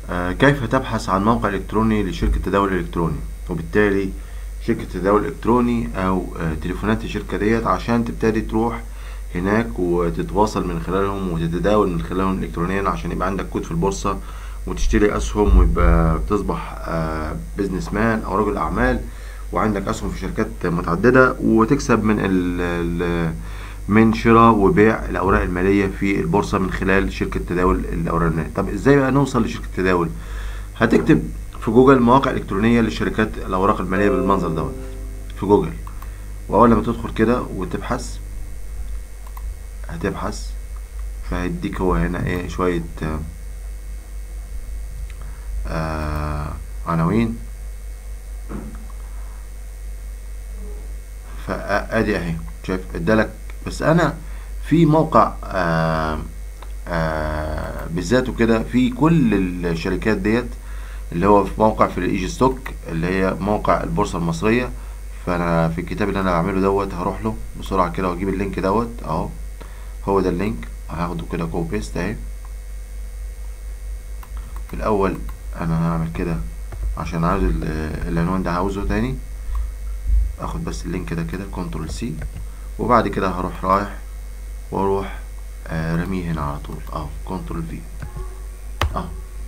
آه، كيف تبحث عن موقع إلكتروني لشركة تداول إلكتروني وبالتالي شركة تداول إلكتروني أو آه، تليفونات الشركة ديت عشان تبتدي تروح هناك وتتواصل من خلالهم وتتداول من خلالهم إلكترونيا عشان يبقى عندك كود في البورصة وتشتري أسهم ويبقى تصبح بيزنس مان أو رجل أعمال وعندك أسهم في شركات متعددة وتكسب من ال ال من شراء وبيع الأوراق المالية في البورصة من خلال شركة تداول الأوراق المالية طب إزاي بقى نوصل لشركة التداول هتكتب في جوجل مواقع إلكترونية لشركات الأوراق المالية بالمنظر دوت في جوجل وأول لما تدخل كده وتبحث هتبحث فهيديك هو هنا ايه شوية آه آه عناوين فادي اهي شايف ادالك بس انا في موقع آه آه بالذاته كده في كل الشركات ديت اللي هو في موقع في الايجي ستوك اللي هي موقع البورصه المصريه فانا في الكتاب اللي انا بعمله دوت هروح له بسرعه كده واجيب اللينك دوت اهو هو ده اللينك هاخده كده كوبي بيست اهي في الاول انا هعمل كده عشان عاوز العنوان ده عاوزه تاني اخد بس اللينك كده كده كنترول سي وبعد كده هروح رايح واروح آه رميه هنا على طول اهو كنترول في اهو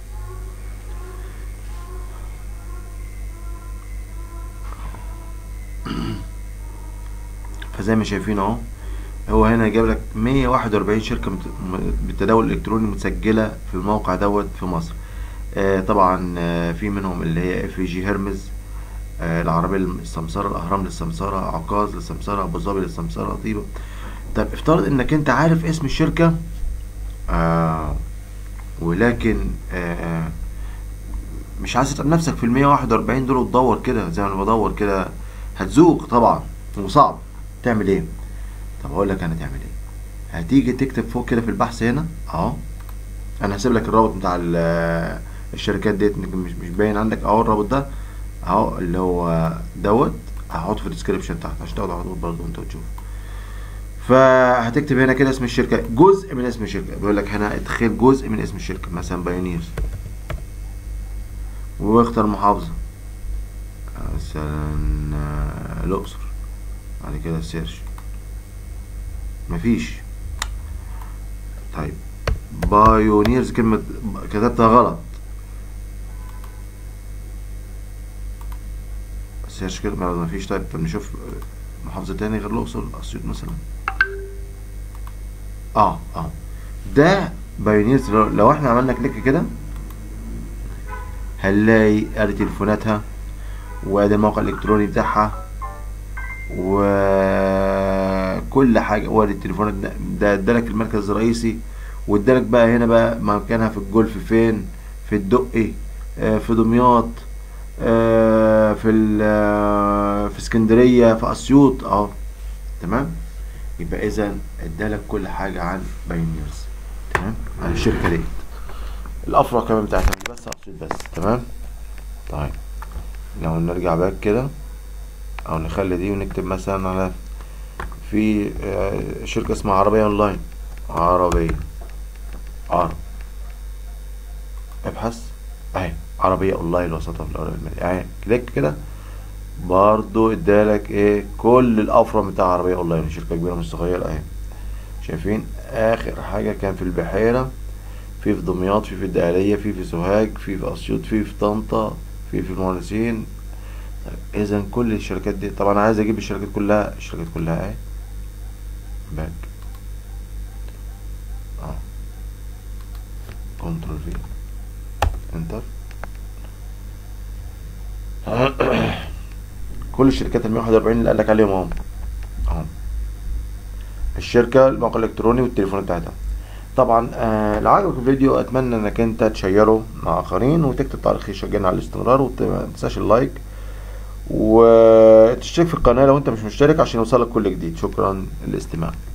فزي ما شايفين اهو هو هنا جاب لك 141 شركة بالتداول الإلكتروني متسجلة في الموقع دوت في مصر آه طبعا آه في منهم اللي هي اف جي هرمز آه العربية للسمسرة الأهرام للسمسرة عكاظ للسمسرة أبو ظبي للسمسرة طيبة طب افترض إنك أنت عارف اسم الشركة آه ولكن آه مش عايز تتعب نفسك في ال 141 دول وتدور كده زي ما انا بدور كده هتزوق طبعا وصعب تعمل ايه؟ طب اقول لك انا تعمل ايه هتيجي تكتب فوق كده في البحث هنا اهو انا هسيب لك الرابط بتاع الشركات ديت مش مش باين عندك اهو الرابط ده اهو اللي هو دوت هحطه في الديسكربشن تحت عشان تاخده على طول برضه وانت تشوف فهتكتب هنا كده اسم الشركه جزء من اسم الشركه بيقول لك هنا ادخل جزء من اسم الشركه مثلا بايونيرز واختار محافظه مثلا الاقصر بعد كده سيرش مفيش طيب بايونيرز كلمة كتبتها غلط سيرش كده مفيش طيب طب نشوف محافظة تاني غير الأقصر أسيوط مثلا اه اه ده بايونيرز لو احنا عملنا كليك كده هنلاقي ادي تليفوناتها وادي الموقع الالكتروني بتاعها وكل حاجه وادي التليفونات ده ادالك المركز الرئيسي وادالك بقى هنا بقى مكانها في الجولف فين في الدقي آه في دمياط آه في في اسكندريه في اسيوط اهو تمام يبقى اذا ادالك كل حاجه عن بايونيرز تمام عن الشركه ديت الافرع كمان بتاعتها بس اسيوط بس تمام طيب لو نرجع باك كده او نخلي دي ونكتب مثلا على في شركة اسمها عربية اونلاين عربية عرب ابحث اهي عربية اونلاين وسطها في الاوراق المالية اهي كليك كده برضو ادالك ايه كل الافرع بتاع عربية اونلاين شركة كبيرة مش صغيرة اهي شايفين اخر حاجة كان في البحيرة في في دمياط في في الدقهلية في في سوهاج في في اسيوط في في طنطا في في المهندسين اذا كل الشركات دي طبعا عايز اجيب الشركات كلها الشركات كلها اهي باك اه كنترول في انتر كل الشركات ال 141 اللي قالك عليهم اهم اهم الشركه الموقع الالكتروني والتليفون بتاعتها طبعا آه لو عجبك الفيديو اتمنى انك انت تشيره مع اخرين وتكتب تعليق يشجعنا على الاستمرار ومتنساش اللايك وتشترك في القناه لو انت مش مشترك عشان يوصلك كل جديد شكرا للاستماع